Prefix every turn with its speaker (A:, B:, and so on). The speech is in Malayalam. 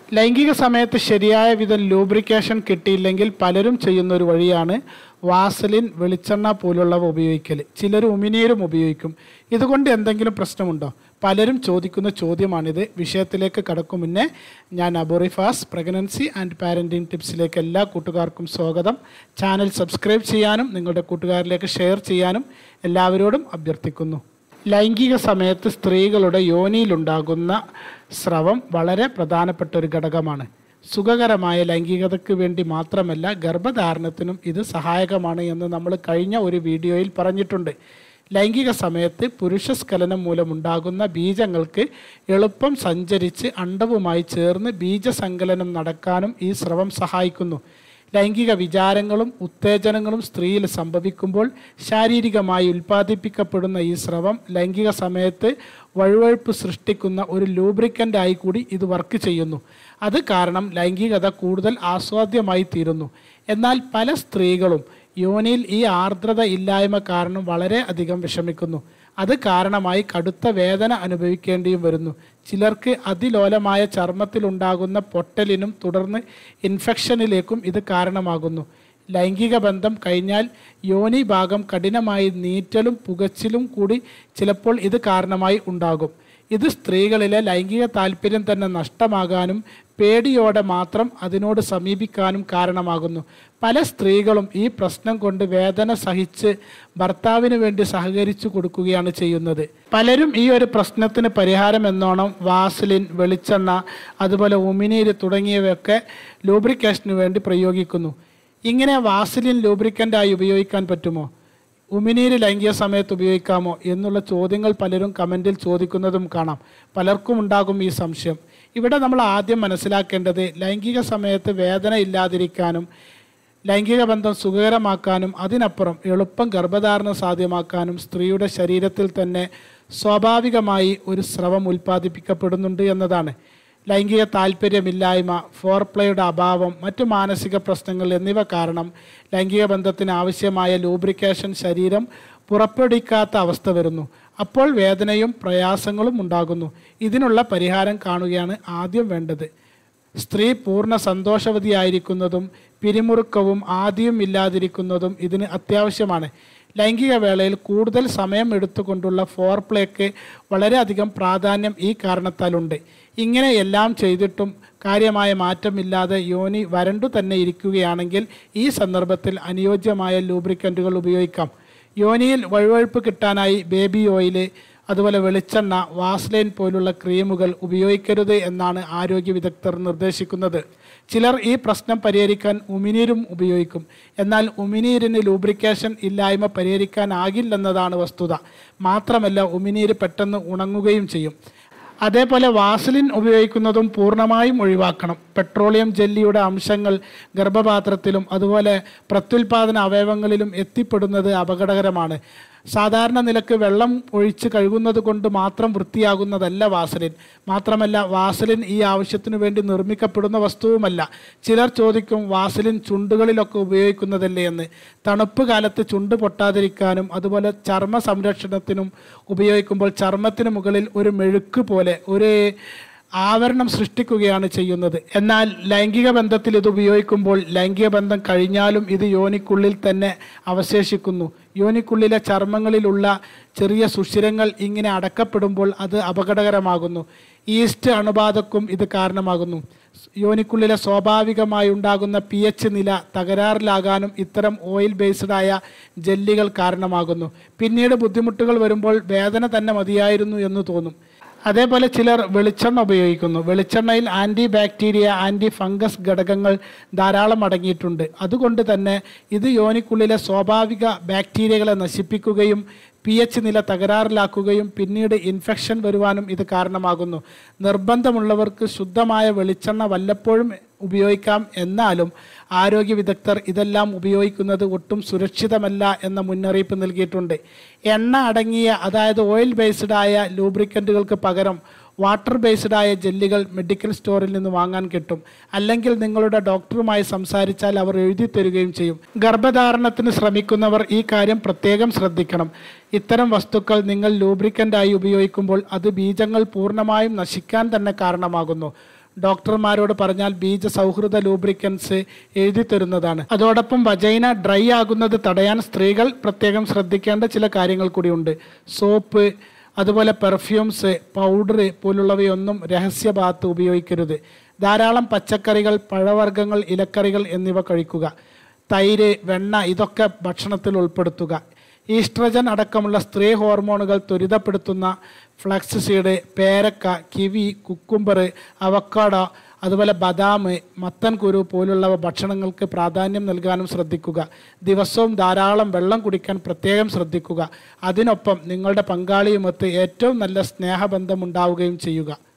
A: ലൈംഗിക സമയത്ത് ശരിയായ വിധം ലൂബ്രിക്കേഷൻ കിട്ടിയില്ലെങ്കിൽ പലരും ചെയ്യുന്ന ഒരു വഴിയാണ് വാസലിൻ വെളിച്ചെണ്ണ പോലുള്ളവ ഉപയോഗിക്കൽ ചിലർ ഉമിനീരും ഉപയോഗിക്കും ഇതുകൊണ്ട് എന്തെങ്കിലും പ്രശ്നമുണ്ടോ പലരും ചോദിക്കുന്ന ചോദ്യമാണിത് വിഷയത്തിലേക്ക് കടക്കും മുന്നേ ഞാൻ അബോറിഫാസ് പ്രഗ്നൻസി ആൻഡ് പാരൻറ്റിംഗ് ടിപ്സിലേക്ക് എല്ലാ കൂട്ടുകാർക്കും സ്വാഗതം ചാനൽ സബ്സ്ക്രൈബ് ചെയ്യാനും നിങ്ങളുടെ കൂട്ടുകാരിലേക്ക് ഷെയർ ചെയ്യാനും എല്ലാവരോടും അഭ്യർത്ഥിക്കുന്നു ലൈംഗിക സമയത്ത് സ്ത്രീകളുടെ യോനിയിലുണ്ടാകുന്ന സ്രവം വളരെ പ്രധാനപ്പെട്ട ഒരു ഘടകമാണ് സുഖകരമായ ലൈംഗികതയ്ക്ക് വേണ്ടി മാത്രമല്ല ഗർഭധാരണത്തിനും ഇത് സഹായകമാണ് എന്ന് നമ്മൾ കഴിഞ്ഞ ഒരു വീഡിയോയിൽ പറഞ്ഞിട്ടുണ്ട് ലൈംഗിക സമയത്ത് പുരുഷസ്ഖലനം മൂലമുണ്ടാകുന്ന ബീജങ്ങൾക്ക് എളുപ്പം സഞ്ചരിച്ച് അണ്ടവുമായി ചേർന്ന് ബീജസങ്കലനം നടക്കാനും ഈ സ്രവം സഹായിക്കുന്നു ലൈംഗിക വിചാരങ്ങളും ഉത്തേജനങ്ങളും സ്ത്രീയിൽ സംഭവിക്കുമ്പോൾ ശാരീരികമായി ഉൽപ്പാദിപ്പിക്കപ്പെടുന്ന ഈ സ്രവം ലൈംഗിക സമയത്ത് വഴുവഴുപ്പ് സൃഷ്ടിക്കുന്ന ഒരു ലൂബ്രിക്കൻ്റായി കൂടി ഇത് വർക്ക് ചെയ്യുന്നു അത് കാരണം ലൈംഗികത കൂടുതൽ ആസ്വാദ്യമായി തീരുന്നു എന്നാൽ പല സ്ത്രീകളും യോനിയിൽ ഈ ആർദ്രത ഇല്ലായ്മ കാരണം വളരെ അധികം വിഷമിക്കുന്നു അത് കാരണമായി കടുത്ത വേദന അനുഭവിക്കേണ്ടിയും വരുന്നു ചിലർക്ക് അതിലോലമായ ചർമ്മത്തിലുണ്ടാകുന്ന പൊട്ടലിനും തുടർന്ന് ഇൻഫെക്ഷനിലേക്കും ഇത് കാരണമാകുന്നു ലൈംഗിക ബന്ധം കഴിഞ്ഞാൽ യോനി ഭാഗം കഠിനമായി നീറ്റലും പുകച്ചിലും കൂടി ചിലപ്പോൾ ഇത് കാരണമായി ഉണ്ടാകും ഇത് സ്ത്രീകളിലെ ലൈംഗിക താല്പര്യം തന്നെ നഷ്ടമാകാനും പേടിയോടെ മാത്രം അതിനോട് സമീപിക്കാനും കാരണമാകുന്നു പല സ്ത്രീകളും ഈ പ്രശ്നം കൊണ്ട് വേദന സഹിച്ച് ഭർത്താവിന് വേണ്ടി സഹകരിച്ചു കൊടുക്കുകയാണ് ചെയ്യുന്നത് പലരും ഈ ഒരു പ്രശ്നത്തിന് പരിഹാരം എന്നോണം വാസലിൻ വെളിച്ചെണ്ണ അതുപോലെ ഉമിനീര് തുടങ്ങിയവയൊക്കെ ലൂബ്രിക്കേഷന് വേണ്ടി പ്രയോഗിക്കുന്നു ഇങ്ങനെ വാസലിൻ ലൂബ്രിക്കൻ്റായി ഉപയോഗിക്കാൻ പറ്റുമോ ഉമിനീര് ലൈംഗിക സമയത്ത് ഉപയോഗിക്കാമോ എന്നുള്ള ചോദ്യങ്ങൾ പലരും കമൻറ്റിൽ ചോദിക്കുന്നതും കാണാം പലർക്കും ഉണ്ടാകും ഈ സംശയം ഇവിടെ നമ്മൾ ആദ്യം മനസ്സിലാക്കേണ്ടത് ലൈംഗിക സമയത്ത് വേദന ഇല്ലാതിരിക്കാനും ലൈംഗിക ബന്ധം സുഖകരമാക്കാനും അതിനപ്പുറം എളുപ്പം ഗർഭധാരണം സാധ്യമാക്കാനും സ്ത്രീയുടെ ശരീരത്തിൽ തന്നെ സ്വാഭാവികമായി ഒരു സ്രവം ഉൽപ്പാദിപ്പിക്കപ്പെടുന്നുണ്ട് എന്നതാണ് ലൈംഗിക താല്പര്യമില്ലായ്മ ഫോർപ്ലേയുടെ അഭാവം മറ്റു മാനസിക പ്രശ്നങ്ങൾ എന്നിവ കാരണം ലൈംഗിക ബന്ധത്തിന് ആവശ്യമായ ലൂബ്രിക്കേഷൻ ശരീരം പുറപ്പെടുവിക്കാത്ത അവസ്ഥ വരുന്നു അപ്പോൾ വേദനയും പ്രയാസങ്ങളും ഉണ്ടാകുന്നു ഇതിനുള്ള പരിഹാരം കാണുകയാണ് ആദ്യം വേണ്ടത് സ്ത്രീ പൂർണ്ണ സന്തോഷവതിയായിരിക്കുന്നതും പിരിമുറുക്കവും ആദ്യം ഇല്ലാതിരിക്കുന്നതും ഇതിന് അത്യാവശ്യമാണ് ലൈംഗിക വേളയിൽ കൂടുതൽ സമയം എടുത്തുകൊണ്ടുള്ള ഫോർപ്ലേക്ക് വളരെയധികം പ്രാധാന്യം ഈ കാരണത്താലുണ്ട് ഇങ്ങനെ എല്ലാം ചെയ്തിട്ടും കാര്യമായ മാറ്റമില്ലാതെ യോനി വരണ്ടു തന്നെ ഇരിക്കുകയാണെങ്കിൽ ഈ സന്ദർഭത്തിൽ അനുയോജ്യമായ ലൂബ്രിക്കൻറ്റുകൾ ഉപയോഗിക്കാം യോനിയിൽ വഴുവഴുപ്പ് കിട്ടാനായി ബേബി ഓയില് അതുപോലെ വെളിച്ചെണ്ണ വാസ്ലൈൻ പോലുള്ള ക്രീമുകൾ ഉപയോഗിക്കരുത് എന്നാണ് ആരോഗ്യ വിദഗ്ധർ നിർദ്ദേശിക്കുന്നത് ചിലർ ഈ പ്രശ്നം പരിഹരിക്കാൻ ഉമിനീരും ഉപയോഗിക്കും എന്നാൽ ഉമിനീരിന് ലൂബ്രിക്കേഷൻ ഇല്ലായ്മ പരിഹരിക്കാനാകില്ലെന്നതാണ് വസ്തുത മാത്രമല്ല ഉമിനീര് പെട്ടെന്ന് ഉണങ്ങുകയും ചെയ്യും അതേപോലെ വാസലിൻ ഉപയോഗിക്കുന്നതും പൂർണ്ണമായും ഒഴിവാക്കണം പെട്രോളിയം ജെല്ലിയുടെ അംശങ്ങൾ ഗർഭപാത്രത്തിലും അതുപോലെ പ്രത്യുൽപാദന അവയവങ്ങളിലും എത്തിപ്പെടുന്നത് അപകടകരമാണ് സാധാരണ നിലക്ക് വെള്ളം ഒഴിച്ച് കഴുകുന്നത് കൊണ്ട് മാത്രം വൃത്തിയാകുന്നതല്ല വാസലിൻ മാത്രമല്ല വാസലിൻ ഈ ആവശ്യത്തിനു വേണ്ടി നിർമ്മിക്കപ്പെടുന്ന വസ്തുവുമല്ല ചിലർ ചോദിക്കും വാസലിൻ ചുണ്ടുകളിലൊക്കെ ഉപയോഗിക്കുന്നതല്ലേ എന്ന് തണുപ്പ് കാലത്ത് ചുണ്ട് പൊട്ടാതിരിക്കാനും അതുപോലെ ചർമ്മ സംരക്ഷണത്തിനും ഉപയോഗിക്കുമ്പോൾ ചർമ്മത്തിന് മുകളിൽ ഒരു മെഴുക്ക് പോലെ ഒരു ആവരണം സൃഷ്ടിക്കുകയാണ് ചെയ്യുന്നത് എന്നാൽ ലൈംഗിക ബന്ധത്തിൽ ഇത് ഉപയോഗിക്കുമ്പോൾ ലൈംഗിക ബന്ധം കഴിഞ്ഞാലും ഇത് യോനിക്കുള്ളിൽ തന്നെ അവശേഷിക്കുന്നു യോനിക്കുള്ളിലെ ചർമ്മങ്ങളിലുള്ള ചെറിയ സുഷിരങ്ങൾ ഇങ്ങനെ അടക്കപ്പെടുമ്പോൾ അത് അപകടകരമാകുന്നു ഈസ്റ്റ് അണുബാധക്കും ഇത് കാരണമാകുന്നു യോനിക്കുള്ളിലെ സ്വാഭാവികമായി ഉണ്ടാകുന്ന പി എച്ച് നില തകരാറിലാകാനും ഇത്തരം ഓയിൽ ബേസ്ഡായ ജെല്ലികൾ കാരണമാകുന്നു പിന്നീട് ബുദ്ധിമുട്ടുകൾ വരുമ്പോൾ വേദന തന്നെ മതിയായിരുന്നു എന്ന് തോന്നും അതേപോലെ ചിലർ വെളിച്ചെണ്ണ ഉപയോഗിക്കുന്നു വെളിച്ചെണ്ണയിൽ ആൻറ്റി ബാക്ടീരിയ ആൻറ്റി ഫംഗസ് ഘടകങ്ങൾ ധാരാളം അടങ്ങിയിട്ടുണ്ട് അതുകൊണ്ട് തന്നെ ഇത് യോനിക്കുള്ളിലെ സ്വാഭാവിക ബാക്ടീരിയകളെ നശിപ്പിക്കുകയും പി എച്ച് നില തകരാറിലാക്കുകയും പിന്നീട് ഇൻഫെക്ഷൻ വരുവാനും ഇത് കാരണമാകുന്നു നിർബന്ധമുള്ളവർക്ക് ശുദ്ധമായ വെളിച്ചെണ്ണ വല്ലപ്പോഴും ഉപയോഗിക്കാം എന്നാലും ആരോഗ്യ വിദഗ്ധർ ഇതെല്ലാം ഉപയോഗിക്കുന്നത് ഒട്ടും സുരക്ഷിതമല്ല എന്ന മുന്നറിയിപ്പ് നൽകിയിട്ടുണ്ട് എണ്ണ അടങ്ങിയ അതായത് ഓയിൽ ബേസ്ഡ് ആയ ലൂബ്രിക്കൻറ്റുകൾക്ക് പകരം വാട്ടർ ബേസ്ഡ് ആയ ജെല്ലുകൾ മെഡിക്കൽ സ്റ്റോറിൽ നിന്ന് വാങ്ങാൻ കിട്ടും അല്ലെങ്കിൽ നിങ്ങളുടെ ഡോക്ടറുമായി സംസാരിച്ചാൽ അവർ എഴുതി തരികയും ചെയ്യും ഗർഭധാരണത്തിന് ശ്രമിക്കുന്നവർ ഈ കാര്യം പ്രത്യേകം ശ്രദ്ധിക്കണം ഇത്തരം വസ്തുക്കൾ നിങ്ങൾ ലൂബ്രിക്കൻ്റായി ഉപയോഗിക്കുമ്പോൾ അത് ബീജങ്ങൾ പൂർണ്ണമായും നശിക്കാൻ തന്നെ കാരണമാകുന്നു ഡോക്ടർമാരോട് പറഞ്ഞാൽ ബീജ സൗഹൃദ ലൂബ്രിക്കൻസ് എഴുതി തരുന്നതാണ് അതോടൊപ്പം വജൈന ഡ്രൈ ആകുന്നത് തടയാൻ സ്ത്രീകൾ പ്രത്യേകം ശ്രദ്ധിക്കേണ്ട ചില കാര്യങ്ങൾ കൂടിയുണ്ട് സോപ്പ് അതുപോലെ പെർഫ്യൂംസ് പൗഡർ പോലുള്ളവയൊന്നും രഹസ്യഭാഗത്ത് ഉപയോഗിക്കരുത് ധാരാളം പച്ചക്കറികൾ പഴവർഗ്ഗങ്ങൾ ഇലക്കറികൾ എന്നിവ കഴിക്കുക തൈര് വെണ്ണ ഇതൊക്കെ ഭക്ഷണത്തിൽ ഉൾപ്പെടുത്തുക ഈസ്ട്രജൻ അടക്കമുള്ള സ്ത്രീ ഹോർമോണുകൾ ത്വരിതപ്പെടുത്തുന്ന ഫ്ലക്സ് സീഡ് പേരക്ക കിവി കുക്കുംബർ അവക്കാഡോ അതുപോലെ ബദാം മത്തൻ കുരു പോലുള്ളവ ഭക്ഷണങ്ങൾക്ക് പ്രാധാന്യം നൽകാനും ശ്രദ്ധിക്കുക ദിവസവും ധാരാളം വെള്ളം കുടിക്കാൻ പ്രത്യേകം ശ്രദ്ധിക്കുക അതിനൊപ്പം നിങ്ങളുടെ പങ്കാളിയുമൊത്ത് ഏറ്റവും നല്ല സ്നേഹബന്ധം ഉണ്ടാവുകയും ചെയ്യുക